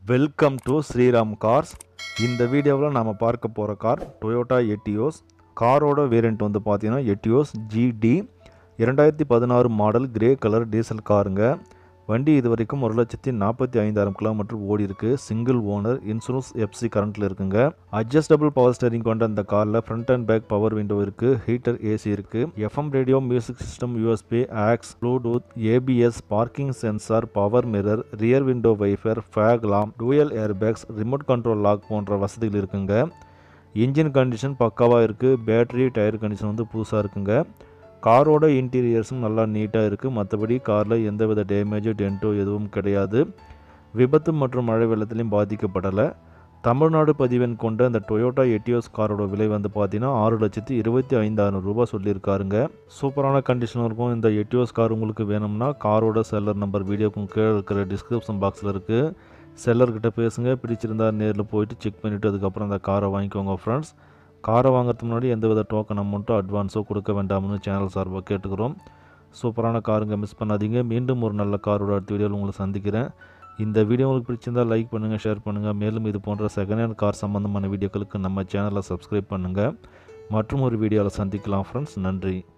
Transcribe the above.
welcome to Sriram cars இந்த வீடியோவில் நாம் பார்க்க போகிற கார் டொயோட்டா எட்டியோஸ் காரோட வேரியண்ட் வந்து பார்த்தீங்கன்னா எட்டியோஸ் ஜிடி இரண்டாயிரத்தி பதினாறு மாடல் கிரே கலர் டீசல் காருங்க வண்டி இது வரைக்கும் ஒரு லட்சத்தி நாற்பத்தி ஐந்தாயிரம் கிலோமீட்டர் ஓடி இருக்கு சிங்கிள் ஓனர் இன்சூரன்ஸ் எஃப்சி கரண்ட்டில் இருக்குங்க அட்ஜஸ்டபிள் பவர் ஸ்டேரிங் கொண்ட அந்த காரில் front and back power window இருக்கு ஹீட்டர் ஏசி இருக்கு FM radio music system USB aux Bluetooth ABS parking sensor power mirror rear window wiper fog lamp dual airbags remote control lock போன்ற வசதிகள் இருக்குங்க engine condition பக்காவாக இருக்குது battery tyre condition வந்து புதுசாக இருக்குங்க காரோட இன்டீரியர்ஸும் நல்லா நீட்டாக இருக்குது மற்றபடி காரில் எந்தவித டேமேஜோ டென்ட்டோ எதுவும் கிடையாது விபத்து மற்றும் மழை வெள்ளத்திலையும் பாதிக்கப்படலை தமிழ்நாடு பதிவெண் கொண்ட அந்த டொயோட்டா எட்டியோஸ் காரோட விலை வந்து பார்த்தீங்கன்னா ஆறு லட்சத்தி இருபத்தி ஐந்தாயிரம் ரூபாய் சொல்லியிருக்காருங்க சூப்பரான கண்டிஷனில் இருக்கும் இந்த எட்டியோஸ் கார் உங்களுக்கு வேணும்னா காரோட செல்லர் நம்பர் வீடியோக்கும் கீழே இருக்கிற டிஸ்கிரிப்ஷன் பாக்ஸில் இருக்குது செல்லர்கிட்ட பேசுங்க பிடிச்சிருந்தா நேரில் போயிட்டு செக் பண்ணிவிட்டு அதுக்கப்புறம் அந்த காரை வாங்கிக்கோங்க ஃப்ரெண்ட்ஸ் காரை வாங்குறதுக்கு முன்னாடி எந்தவித டோக்கன் அமௌண்ட்டோ அட்வான்ஸோ கொடுக்க வேண்டாம்னு சேனல் சார்பாக கேட்டுக்கிறோம் சூப்பரான காருங்க மிஸ் பண்ணாதீங்க மீண்டும் ஒரு நல்ல காரோட அடுத்த வீடியோவில் உங்களை சந்திக்கிறேன் இந்த வீடியோ உங்களுக்கு பிடிச்சிருந்தால் லைக் பண்ணுங்கள் ஷேர் பண்ணுங்கள் மேலும் இது போன்ற செகண்ட் ஹேண்ட் கார் சம்மந்தமான வீடியோக்களுக்கு நம்ம சேனலை சப்ஸ்கிரைப் பண்ணுங்கள் மற்றும் ஒரு வீடியோவில் சந்திக்கலாம் ஃப்ரெண்ட்ஸ் நன்றி